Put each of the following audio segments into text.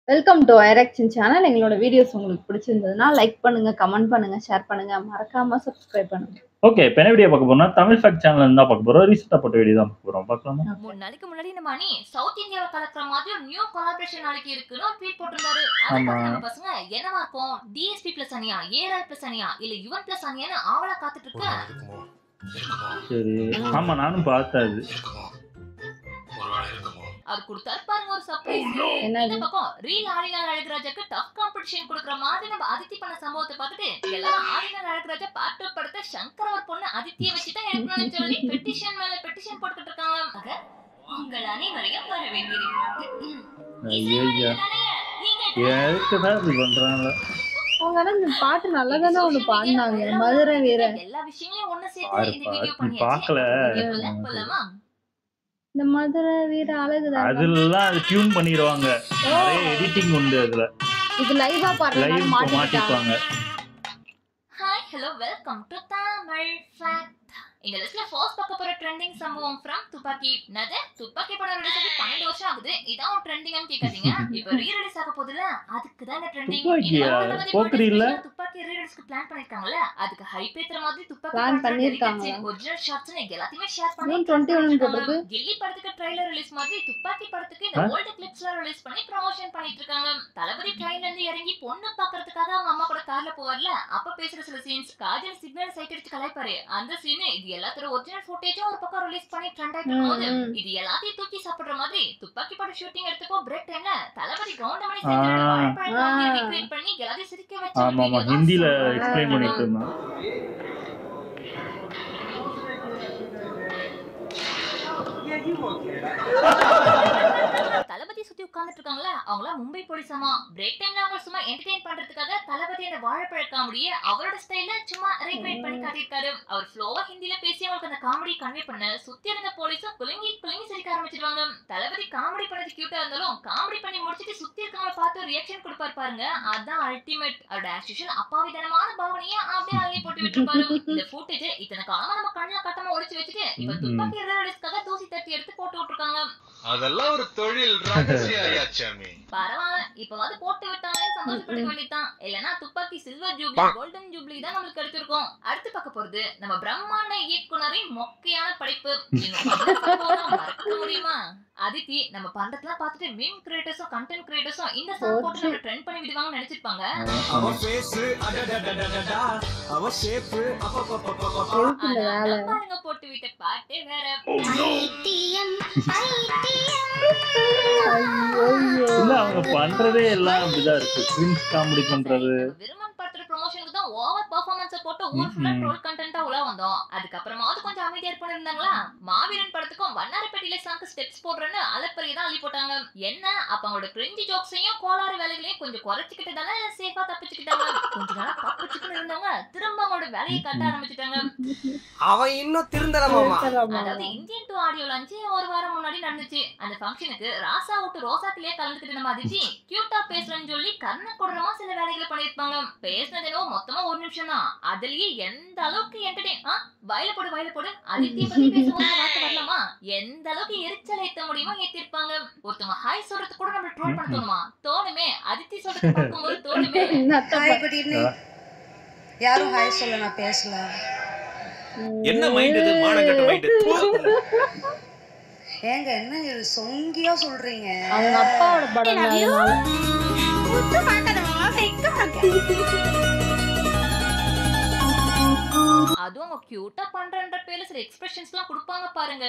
Welcome to ஐரக்ஷன் channel எங்களோட videos உங்களுக்கு பிடிச்சிருந்ததுன்னா லைக் பண்ணுங்க கமெண்ட் பண்ணுங்க ஷேர் பண்ணுங்க மறக்காம சப்ஸ்கிரைப் பண்ணுங்க ஓகே இப்போ என்ன வீடியோ பார்க்க போறோம்னா தமிழ் ஃபேக்ட் சேனல் இருந்தா பார்க்க போறோம் ரீசெண்டாக போட்ட வீடியோ தான் பார்க்க போறோம் பார்க்கலாமா மூணு நாளைக்கு முன்னாடி நம்ம அணி சவுத் இந்தியாவை கலக்கிற மாதிரி ஒரு நியூ கொலாபரேஷன் நாளைக்கு இருக்குன்னு ஒரு ட்வீட் போட்டிருந்தாரு அதை ஆமா. பார்த்து நம்ம பசங்க என்னவா இருக்கும் டிஎஸ்பி பிளஸ் அணியா ஏஆர் பிளஸ் அணியா இல்ல யுவன் பிளஸ் அணியான்னு ஆவலா காத்துட்டு ஒரு இருக்க வேளை இருக்குமோ இருக்குமோ சரி ஆமா நானும் பார்த்தேன் அது இருக்குமோ ஒரு வேளை இருக்குமோ அவர் கொடுத்தாரு பாருங்க ஒரு சர்ப்ரைஸ் என்னது? இந்த பக்கம் ரீல் ஆடினார் அழகுராஜாக்கு டஃப் காம்படிஷன் கொடுக்குற மாதிரி நம்ம அதித்தி பண்ண சம்பவத்தை பார்த்துட்டு எல்லாரும் ஆடினார் அழகுராஜா பாட்டு படத்தை சங்கர் ஒரு பொண்ணு அதித்தியை வச்சு தான் எடுக்கணும்னு சொல்லி பெட்டிஷன் மேல பெட்டிஷன் போட்டுக்கிட்டு இருக்காங்க ஆக, உங்கள் அனைவரையும் வரவேற்கிறேன் ஐயா எதுக்கு தான் இப்படி பண்றாங்க அவங்க ஆனா இந்த பாட்டு நல்லா தானே ஒண்ணு பாடினாங்க மதுரை வீரன் எல்லா விஷயங்களையும் ஒண்ணு பாரு, சேர்த்து இந்த வீடியோ பாரு, பண்ணியாச்சு பார்க்கல. இப்போதான் போலாமா? இந்த மதுரை வீர அழகுதான் அதுலலாம் அது டியூன் பண்ணிடுவாங்க நிறைய எடிட்டிங் உண்டு அதுல இது லைவா பாடுறதுனால லைவ் மாட்டிக்கிட்டாங்க மாட்டிப்பாங்க hi hello welcome to Tamil fact இந்த லிஸ்ட்ல ஃபர்ஸ்ட் பார்க்க போற ட்ரெண்டிங் சம்பவம் ஃப்ரம் துப்பாக்கி நது துப்பாக்கி படம் ரிலீஸ் ஆகி பன்னெண்டு வருஷம் ஆகுது இதான் ஒரு ட்ரெண்டிங்னு கேட்காதீங்க இப்போ ரீ ரிலீஸ் ஆக போகுதுல அதுக்கு தான் இந்த ட்ரெண்டிங் துப்பாக்கியா? போக்கிரி இல்ல? துப்பாக்கி ரீ ரிலீஸ்க்கு பிளான் பண்ணிருக்காங்கல்ல அதுக்கு ஹைப் ஏத்துற மாதிரி துப்பாக்கி Plan பண்ணிருக்காங்க. ஒரிஜினல் ஷாட்ஸ் எல்லாத்தையுமே ஷேர் பண்ணி ஜூன் 21 போட்டிருக்கு. கில்லி படத்துக்கு ட்ரைலர் ரிலீஸ் மாதிரி துப்பாக்கி படத்துக்கு இந்த ஆ? ஓல்டு கிளிப்ஸ்லாம் ரிலீஸ் பண்ணி ப்ரமோஷன் பண்ணிட்டு இருக்காங்க தளபதி ட்ரெயின்ல இருந்து இறங்கி பொண்ணு பாக்குறதுக்காக அவங்க அம்மா கூட கார்ல போவார்ல அப்ப பேசுற சில சீன்ஸ் காஜல் சிக்னல் சைட் அடிச்சு கலாய்ப்பாரு அந்த சீன் இது எல்லாத்தோட ஒரிஜினல் ஃபுட்டேஜும் ஒரு பக்கம் ரிலீஸ் பண்ணி ட்ரெண்ட் ஆயிட்டு இருக்கும்போது ம், ம். இது எல்லாத்தையும் தூக்கி சாப்பிடுற மாதிரி துப்பாக்கி படம் ஷூட்டிங் எடுத்தப்போ பிரேக் டைம்ல தளபதி கவுண்டமணி ஆ. செஞ்சு ஆ. ரீக்ரியேட் பண்ணி எல்லாத்தையும் சிரிக்க வச்சு ஆமா ஆமா ஹிந்தில எக்ஸ்பிளைன் பண்ணிட்டு இருந்தான் தளபதி சுத்தி உட்கார்ந்துட்டு இருக்காங்களா அவங்கள மும்பை போலீஸாமா பிரேக் டைம்ல அவங்க சும்மா என்டர்டெயின் பண்றதுக்காக தளபதி அந்த வாழைப்பழ காமெடியை அவரோட ஸ்டைல்ல சும்மா ரீக்ரியேட் பண்ணி காட்டியிருக்காரு அவர் ஃப்ளோவா ஹிந்தில பேசி அவங்களுக்கு அந்த காமெடி கன்வே பண்ண சுத்தி இருந்த போலீஸும் குலுங்கி குலுங்கி சிரிக்க ஆரம்பிச்சிருவாங்க தளபதி காமெடி பண்ணது கியூட்டா இருந்தாலும் காமெடி பண்ணி முடிச்சிட்டு சுத்தி இருக்கவங்கள பார்த்து ரியாக்ஷன் கொடுப்பாரு பாருங்க அதான் அல்டிமேட் அவரோட ஆக்சுவல் அப்பாவிதனமான பாவனையை அப்படியே அள்ளி போட்டு விட்டுருப்பாரு இந்த ஃபுட்டேஜ் இத்தனை காலமா நம்ம கண்ணுல கட்டமா ஒளிச்சு வச்சுட்டு இப்ப ம்ம். துப்பாக்கி ரிலீஸ்க்காக தூசி தட்டி எடுத்து போட்டு விட்டுருக்காங்க அதெல்லாம் ஒரு தொழில் ரகசிய ஐயாச்சாமி பரவாயில்ல இப்ப வந்து போட்டு விட்டாலே சந்தோஷப்பட்டுக்க வேண்டியதுதான் இல்லனா துப்பாக்கி சில்வர் ஜூப்ளி கோல்டன் ஜூப்ளி தான் நம்மளுக்கு கிடைச்சிருக்கும் அடுத்து பார்க்க போறது நம்ம பிரம்மாண்ட இயக்குனரின் மொக்கையான படைப்பு நீங்க பண்ற சம்பவம் மறக்க முடியுமா அதித்தி நம்ம பண்றதெல்லாம் பார்த்துட்டு மீம் கிரியேட்டர்ஸும் கண்டென்ட் கிரியேட்டர்ஸும் இந்த சாங் போட்டு நம்ம ட்ரெண்ட் பண்ணி விடுவாங்கன்னு நினைச்சிருப்பாங்க அவ ஃபேஸ் அடடடடடடா அவ ஷேப் அப்பப்பப்பப்பப்பா எதுக்கு இந்த ஆனா வேலை நம்மளுங்க போட்டு விட்ட பாட்டே வேற இல்ல அவங்க பண்றதே எல்லாம் அப்படிதான் இருக்கு கிரின்ஸ் காமெடி பண்றது விருமன் படத்தோட ப்ரொமோஷனுக்கு தான் ஓவர் பெர்ஃபார்மன்ஸ போட்டு ஊர் ஃபுல்லா ம்ம். ட்ரோல் கண்டென்ட்டா உலா வந்தோம் அதுக்கப்புறமாவது கொஞ்சம் அமைதியா இருப்போம் இருந்தாங்களா மாவீரன் படத்துக்கும் வண்ணாரப்பேட்டையில சாங்க்கு ஸ்டெப்ஸ் போடுறேன்னு அலப்பறையை தான் அள்ளி போட்டாங்க என்ன அப்ப அவங்களோட கிரிஞ்சி ஜோக்ஸையும் கோளாறு வேலைகளையும் கொஞ்சம் குறைச்சிக்கிட்டு தானே சேஃபா தப்பிச்சுக்கிட்டாங்க கொஞ்ச நாளா தப்பிச்சுக்கிட்டு இருந்தவங்க திரும்ப அவங்களோட வேலையை கட்ட ஆரம்பிச்சுட்டாங்க அவன் இன்னும் திருந்தல மாமா அதாவது இந்தியன் டூ ஆடியோ லான்ச் ஒரு வாரம் முன்னாடி நடந்துச்சு அந்த ஃபங்க்ஷனுக்கு ராசா விட்டு ரோசாக்கிலே கலந்துக்கிட்டு நம்ம அதிர்ச்சி கியூட்டா பேசுறேன்னு சொல்லி கர்ண கொடரமா சில வேலைகளை பண்ணிருப்பாங்க பேசுனது என்னவோ மொத்தமா ஒரு நிமிஷம் தான் அதுலயே எந்த அளவுக்கு என்டர்டெயின் ஆ வயல போடு வயல போடு அதித்திய பத்தி பேசும்போது வார்த்தை வரலாமா எந்த அளவுக்கு எரிச்சல் ஏத்த முடியுமோ ஏத்திருப்பாங்க ஒருத்தவங்க ஹாய் சொல்றது கூட நம்ம ட்ரோல் பண்ண தோணுமா தோணுமே அதித்தி சொல்றது பார்க்கும்போது தோணுமே ஹாய் குட் ஈவினிங் யாரும் ஹாய் சொல்ல நான் பேசல என்ன மைண்ட் இது மானங்கட்ட மைண்ட் ஏங்க என்ன இது சொங்கியா சொல்றீங்க அவங்க அப்பாவோட படம் தான் அதனால. அதுவும் அவங்க கியூட்டா பண்றன்ற பேர்ல சில எக்ஸ்பிரஷன்ஸ்லாம் கொடுப்பாங்க பாருங்க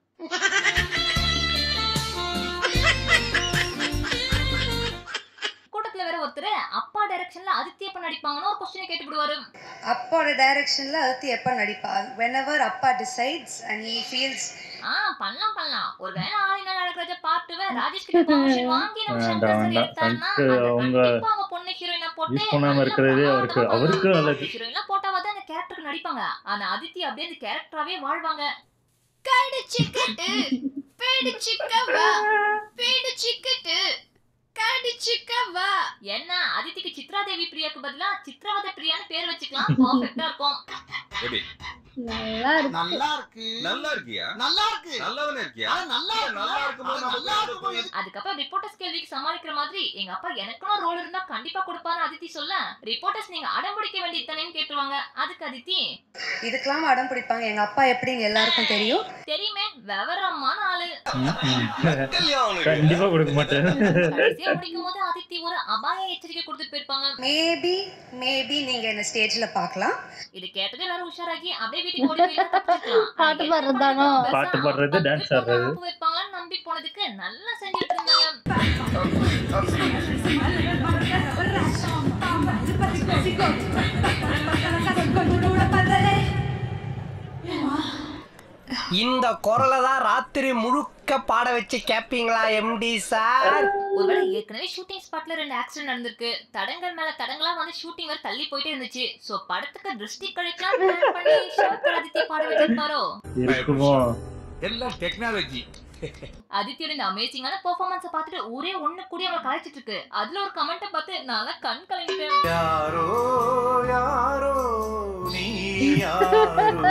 கூட்டத்துல வேற ஒருத்தர் அப்பா டைரக்ஷன்ல அதித்திய பண்ண நடிப்பாங்கன்னு ஒரு கொஸ்டினை கேட்டுவிடுவாரு அப்பாவோட டைரக்ஷன்ல அடுத்து எப்ப நடிப்பா whenever அப்பா டிசைட்ஸ் அண்ட் he feels ஆ பண்ணலாம் பண்ணலாம் ஒருவேளை ஆயினா நடக்கிறத பார்த்துவே ராஜேஷ் கிட்ட பர்மிஷன் வாங்கி நம்ம சங்கர் சார் வேண்டாம், எடுத்தாருன்னா சங்கர் அதுல அவங்க கண்டிப்பா அவங்க பொண்ணு ஹீரோயினா போட்டு யூஸ் பண்ணாம இருக்கிறதே அவருக்கு அவருக்கு நல்லது ஹீரோயினா போட்டாவது அந்த கேரக்டருக்கு நடிப்பாங்க ஆனா அதித்தி அப்படியே அந்த கேரக்டராவே வாழ்வாங்க கடிச்சிக்கிட்டு பேடிச்சிக்கவா பேடிச்சிக்கிட்டு கடிச்சிக்கவா என்ன அதித்திக்கு சித்ரா தேவி பிரியாக்கு பதிலா சித்ராவத பிரியான்னு பேர் வச்சுக்கலாம் பர்ஃபெக்ட்டா இருக்கும் எப்படி நல்லா இருக்கு நல்லா இருக்கு நல்லா இருக்கியா நல்லா இருக்கு நல்லவனே இருக்கியா ஆனா நல்லா இருக்கு நல்லா இருக்கும்போது நம்ம நல்லா இருக்கும்போது அதுக்கப்புறம் ரிப்போர்ட்டர்ஸ் கேள்விக்கு சமாளிக்கிற மாதிரி எங்க அப்பா எனக்கும் ரோல் இருந்தா கண்டிப்பா கொடுப்பான்னு அதித்தி சொல்ல ரிப்போர்ட்டர்ஸ் நீங்க அடம் பிடிக்க வேண்டியதுதானேன்னு கேட்டுருவாங்க அதுக்கு அதித்தி இதுக்கெல்லாம் அடம் பிடிப்பாங்க எங்க அப்பா எப்படின்னு எல்லாருக்கும் தெரியும் தெரியுமே விவரமான ஆளு கண்டிப்பா கொடுக்க மாட்டேன் கடைசியா முடிக்கும் போது அதித்தி ஒரு அபாய எச்சரிக்கை கொடுத்துட்டு போயிருப்பாங்க மேபி மேபி நீங்க என்ன ஸ்டேஜ்ல பார்க்கலாம் இது கேட்டது எல்லாரும் உஷாராகி அப்படியே வீட்டுக்கு ஓடி போய் தப்பிச்சுக்கலாம். பாட்டு ஆனா என்ன பாடுறதானோ? பண்றது? பாட்டு பாடுறது, பத்து dance பேர் ஆடுறது. அனுப்பி வைப்பாங்கன்னு நம்பி போனதுக்கு நல்லா செஞ்சுட்டு இருந்தாங்க இந்த குரலை தான் ராத்திரி முழுக்க பாட வச்சு கேப்பீங்களா எம்டி சார் ஒருவேளை ஏற்கனவே ஷூட்டிங் ஸ்பாட்ல ரெண்டு ஆக்சிடென்ட் நடந்திருக்கு தடங்கள் மேல தடங்களா வந்து ஷூட்டிங் வேற தள்ளி போயிட்டே இருந்துச்சு சோ படத்துக்கு திருஷ்டி கழிக்கலாம் plan பண்ணி சங்கர் ஆதித்யா பாட வச்சிருப்பாரோ இருக்குமோ எல்லாம் டெக்னாலஜி ஆதித்யோட இந்த அமேசிங்கான பெர்ஃபார்மன்ஸை பார்த்துட்டு ஊரே ஒண்ணு கூடி அவங்களை கலாய்ச்சிட்டு இருக்கு அதுல ஒரு கமெண்ட்டை பார்த்து நான் கண் கலங்கிட்டேன் யாரோ யாரோ நீ யாரோ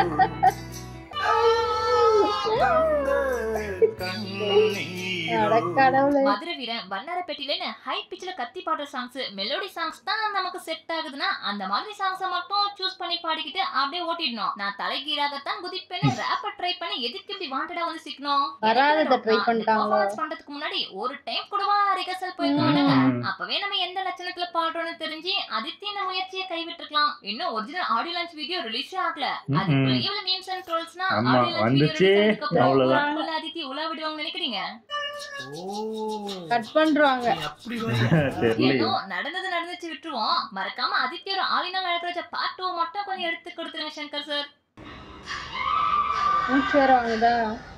அட கடவுளே மதுரை வீரன் வண்ணாரப்பேட்டிலன்னு ஹை பிச்சில் கத்தி பாடுற சாங்ஸ் மெலோடி சாங்ஸ் தான் நமக்கு செட் ஆகுதுன்னா அந்த மாதிரி சாங்ஸை மட்டும் சூஸ் பண்ணி பாடிக்கிட்டு அப்படியே ஓட்டிடணும் நான் தலைகீழாகத்தான் குதிப்பேன்னு ரேப்பர் ட்ரை பண்ணி எதுக்கு இப்படி வாண்டடா வந்து சிக்கணும் வராததை try பண்ணிட்டாங்களோ? பெர்ஃபார்மன்ஸ் பண்றதுக்கு முன்னாடி ஒரு டைம் கூடவா ரிகர்சல் போயிருக்க மாட்டாங்க ம். அப்பவே நம்ம எந்த லட்சணத்துல பாடுறோம்னு தெரிஞ்சு அதித்தி இந்த முயற்சியை கைவிட்டுருக்கலாம் இன்னும் ஒரிஜினல் ஆடியோ லான்ச் வீடியோ ரிலீஸே ஆகல ம், அதுக்குள்ள ம். இவ்வளவு மீம்ஸ் அண்ட் ட்ரோல்ஸ்னா ஆமா, ஆடியோ லான்ச் வந்துச்சு, வீடியோ அவ்வளவுதான். அவ்வளவுதான் அதித்தி உலா விடுவாங்க நினைக்கிறீங்க கட் பண்றாங்க அப்படி தெரியலையே ஏதோ நடந்தது நடந்துச்சு விட்டுருவோம் மறக்காம ஆதித்யோட ஆளினால் அழகு வச்ச பார்ட் டூ மட்டும் கொஞ்சம் எடுத்து கொடுத்துருங்க சங்கர் சார் மூச்சு வேற வாங்குதா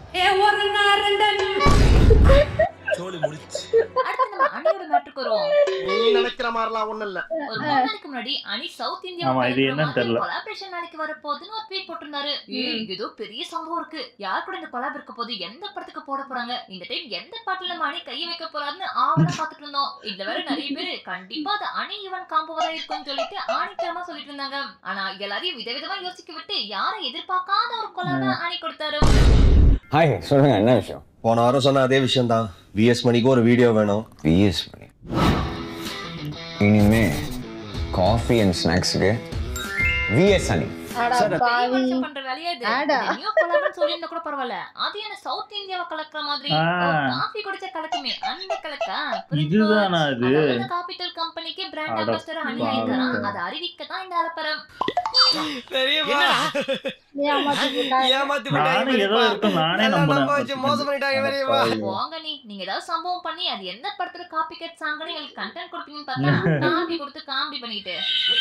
சோழி முடிச்சு அடுத்து நம்ம அணியோட மேட்டுக்கு வருவோம் நீ நினைக்கிற மாதிரிலாம் ஒண்ணும் இல்ல ஒரு மூணு நாளைக்கு முன்னாடி அணி சவுத் இந்தியா ஆமா, இது என்னன்னு தெரியல. கொலாபரேஷன் நாளைக்கு வரப்போகுதுன்னு ஒரு ட்வீட் போட்டிருந்தாரு ஏய், ஏதோ பெரிய சம்பவம் இருக்கு யார் கூட இந்த கொலாப் இருக்க போது எந்த படத்துக்கு போட போறாங்க இந்த டைம் எந்த பாட்டுல நம்ம அணி கைய வைக்க போறாருன்னு ஆவலா பாத்துட்டு இருந்தோம் இதுல வேற நிறைய பேரு கண்டிப்பா அது அணி இவன் காம்போவா இருக்கும்னு சொல்லிட்டு ஆணித்தரமா சொல்லிட்டு இருந்தாங்க ஆனா எல்லாரையும் விதவிதமா யோசிக்க விட்டு யாரும் எதிர்பார்க்காத ஒரு கொலாப அணி கொடுத்தாரு ஹாய் சொல்லுங்க என்ன விஷயம் போன வாரம் சொன்ன அதே விஷயம் தான் விஎஸ் மணிக்கு ஒரு வீடியோ வேணும் பிஎஸ் மணி இனிமே காஃபி அண்ட் ஸ்நாக்ஸுக்கு விஎஸ் அணி அட பெரிய பாவி மனுஷன் பண்ற வேலையா இது ஆடா. இந்த நியூ கொலாபன்னு சொல்லியிருந்தா கூட பரவாயில்ல அது என்ன சவுத் இந்தியாவை கலக்குற மாதிரி ஆ. காஃபி குடிச்ச கலக்குமே அந்த கலக்கா இதுதானா அது காபிட்டல் கம்பெனிக்கு பிராண்ட் அட அம்பாசிடர் அணி பாவி. ஆயிட்டாராம் அதை அறிவிக்க தான் இந்த அலப்பறம் பெரியப்பா ஏமாத்தி போட்டாங்க. ஏமாத்தி நானும் ஏதோ இருக்கும் நானே எல்லாம் நம்புறேன் நம்ப வச்சு மோசம் பண்ணிட்டாங்க பெரியப்பா போங்க நீ நீங்க ஏதாவது சம்பவம் பண்ணி அது எந்த படத்துல காப்பி கட் சாங்கன்னு எங்களுக்கு கண்டென்ட் கொடுப்பீங்கன்னு பார்த்தா காப்பி கொடுத்து காமெடி பண்ணிட்டு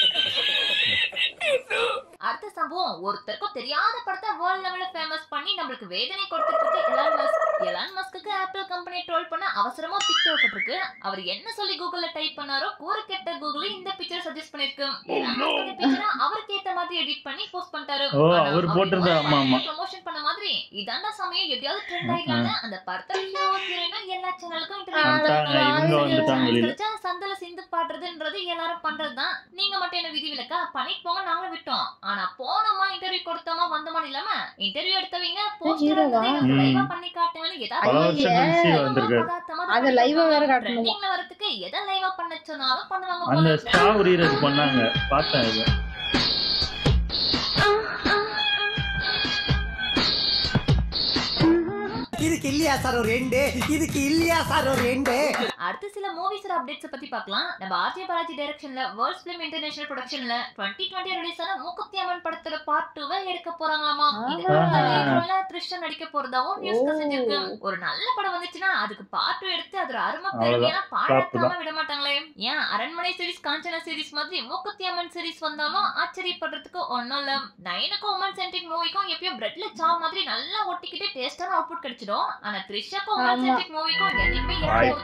அடுத்த சம்பவம் ஒருத்தருக்கும் தெரியாத படத்தை வேர்ல்ட் லெவல்ல ஃபேமஸ் பண்ணி நம்மளுக்கு வேதனை கொடுத்துட்டு இருக்கு எலான் மஸ்க் எலான் மஸ்க்கு ஆப்பிள் கம்பெனி ட்ரோல் பண்ண அவசரமா பிக் தேவைப்பட்டிருக்கு அவர் என்ன சொல்லி கூகுள்ல டைப் பண்ணாரோ கூறு கெட்ட கூகுள் இந்த பிக்சர் சஜஸ்ட் பண்ணிருக்கு எலான் மஸ்க் இந்த பிக்சரை அவருக்கு ஏத்த மாதிரி எடிட் பண்ணி போஸ்ட் பண்ணிட்டாரு ஓ, அவர் போட்டிருந்தா, ஆமா, ஆமா. ப்ரமோஷன் பண்ண மாதிரி இதாண்டா சமயம் எப்படியாவது ட்ரெண்ட் ஆயிடலாம்னு அந்த படத்துல ஹீரோ ஹீரோயினா எல்லா சேனலுக்கும் வந்துட்டாங்க, இவங்க வந்துட்டாங்க வெளியில. சந்தல சிந்து பாடுறதுன்றது எல்லாரும் பண்றதுதான் நீங்க மட்டும் என்ன விதி விலக்கா பண்ணிட்டு போங்க நாங்களும் விட்டோம் ஆனா போனோமா இன்டர்வியூ கொடுத்தோமா வந்தோமா இல்லாம இன்டர்வியூ எடுத்தவங்க போஸ்டர் ஹீரோவா? லைவா ம். பண்ணி காட்டுங்கன்னு பல ஏதாவது வருஷம் கழிச்சு வந்திருக்காரு அது live ஆ வேற காட்டணுமா? ட்ரெண்டிங்ல வரதுக்கு எதை லைவா பண்ண சொன்னாலும் பண்ணுவாங்க அந்த போல. ஸ்டா உரியறது பண்ணாங்க பார்த்தேன் இது இதுக்கு இல்லையா சார் ஒரு ரெண்டு இதுக்கு இல்லையா சார் ஒரு ரெண்டு அடுத்து சில மூவிஸோட அப்டேட்ஸ் பத்தி பார்க்கலாம் நம்ம ஆர்ஜே பாலாஜி டைரக்ஷன்ல வேர்ல்ட்ஸ் ஃபிலிம் இன்டர்நேஷனல் ப்ரொடக்ஷன்ல 2020 ரிலீஸ் ஆன மூக்குத்தி அம்மன் படத்தோட பார்ட் 2 எடுக்க போறாங்களாமா இது ஆஹா. த்ரிஷன் நடிக்க போறதாவும் நியூஸ் கசிஞ்சிருக்கு ஒரு நல்ல படம் வந்துச்சுன்னா அதுக்கு பார்ட் 2 எடுத்து அதோட அருமை பெருமையான பாழாக்காம விட மாட்டாங்களே ஏன் அரண்மனை சீரிஸ் காஞ்சனா சீரிஸ் மாதிரி மூக்குத்தி அம்மன் சீரிஸ் வந்தாலும் ஆச்சரியப்படுறதுக்கு ஒண்ணும் இல்ல நயனுக்கும் உமன் சென்ட்ரிக் மூவிக்கும் எப்பயும் பிரெட்ல சா மாதிரி நல்லா ஒட்டிக்கிட்டு டேஸ்டான அவுட்புட் கிடைச்சிடும் ஆனா த்ரிஷாக்கும் உமன் ஆமா. சென்ட்ரிக் மூவிக்கும் என்னைக்குமே வாய்ப்பே ஏன் இல்ல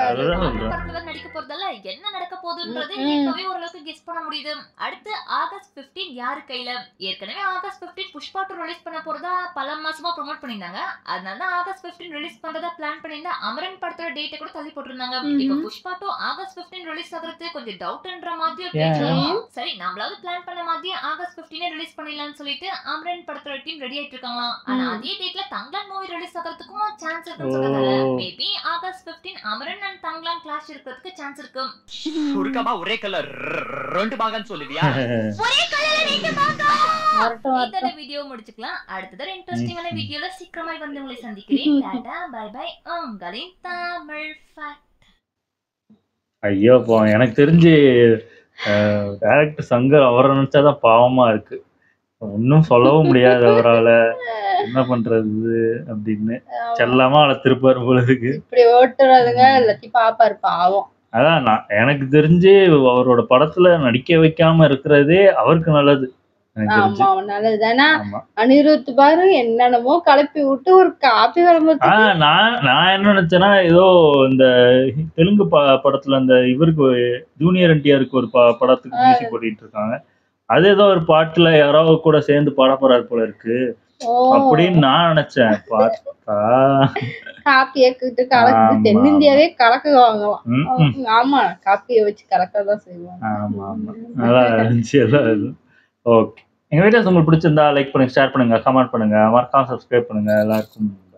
அதுதான் அமரன் சொல்றேன் படத்துல தான் நடிக்க போறதால என்ன நடக்க போகுதுன்றது ம், ம். இப்பவே ஓரளவுக்கு கெஸ் பண்ண முடியுது அடுத்து ஆகஸ்ட் 15 யாரு கையில ஏற்கனவே ஆகஸ்ட் 15 புஷ்பா டூ ரிலீஸ் பண்ண போறதா பல மாசமா ப்ரோமோட் பண்ணிருந்தாங்க அதனால தான் ஆகஸ்ட் 15 ரிலீஸ் பண்றதா பிளான் பண்ணியிருந்தா அமரன் படத்தோட டேட்டை கூட தள்ளி போட்டிருந்தாங்க ம்ஹும். இப்போ புஷ்பா டூ ஆகஸ்ட் 15 ரிலீஸ் ஆகுறது கொஞ்சம் டவுட்ன்ற மாதிரி ஒரு ஏன்? பேச்சு வரும். சரி நம்மளாவது பிளான் பண்ண மாதிரி ஆகஸ்ட் 15 ரிலீஸ் பண்ணிடலாம்னு சொல்லிட்டு அமரன் படத்தோட டீம் ரெடி ஆயிட்டு இருக்காங்களாம் ஆனா ம். அதே டேட்ல தங்லான் மூவி ரிலீஸ் ஆகிறதுக்கும் சான்ஸ் இருக்குன்னு சொல்றாங்க ஓ. Maybe August 15 Amaran and Thangalaan clash இருக்கிறதுக்கு சான்ஸ் இருக்கு சுருக்கமா ஒரே கலர் ரெண்டு பாங்கன்னு சொல்லுவியா ஒரே கலர்ல ரெண்டு பாகா வரட்டும் இதோட வரட்டும் வீடியோ முடிச்சுக்கலாம் அடுத்தது இன்ட்ரெஸ்டிங்கான வீடியோல சீக்கிரமாய் வந்து உங்களை சந்திக்கிறேன் டாடா பை பை உங்களின் தமிழ் ஃபேக்ட் ஐயோ போ எனக்கு தெரிஞ்சு டேரக்டர் சங்கர் அவரை நினைச்சாதான் பாவமா இருக்கு ஒன்றும் சொல்லவும் முடியாது அவரால என்ன பண்றது அப்படின்னு செல்லமா வளர்த்திருப்பாரு போல இருக்கு இப்படி ஓட்டுறதுங்க எல்லாத்தையும் பாப்பாரு பாவம் அதான் நான் எனக்கு தெரிஞ்சு அவரோட படத்துல நடிக்க வைக்காம இருக்கிறதே அவருக்கு நல்லது எனக்கு தெரிஞ்சு ஆமா நல்லது ஏன்னா ஆமா அனிருத் பாரு என்னென்னமோ கலப்பி விட்டு ஒரு காப்பி ஆ விளம்பரத்துக்கு நான் நான் என்ன நினைச்சேன்னா ஏதோ இந்த தெலுங்கு ப படத்துல அந்த இவருக்கு ஜூனியர் என்டிஆருக்கு ஒரு ப படத்துக்கு மியூசிக் போட்டுட்டு இருக்காங்க அது ஏதோ ஒரு பாட்டுல யாரோ கூட சேர்ந்து பாட போறாரு போல இருக்கு ஓ அப்படின்னு நான் நினைச்சேன் பார்த்தா காப்பியை கிட்டு கலக்கு ஆமா. தென்னிந்தியாவே கலக்கு வாங்கலாம் ம், ம். ஆமா காப்பியை வச்சு கலக்கதான் செய்வாங்க ஆமா ஆமா நல்லா இருந்துச்சு எல்லாம் இது ஓகே எங்க வீடியோஸ் உங்களுக்கு பிடிச்சிருந்தா லைக் பண்ணுங்க ஷேர் பண்ணுங்க கமெண்ட் பண்ணுங்க மறக்காம சப்ஸ்கிரைப் பண்ணுங்க எல்லாருக்கும்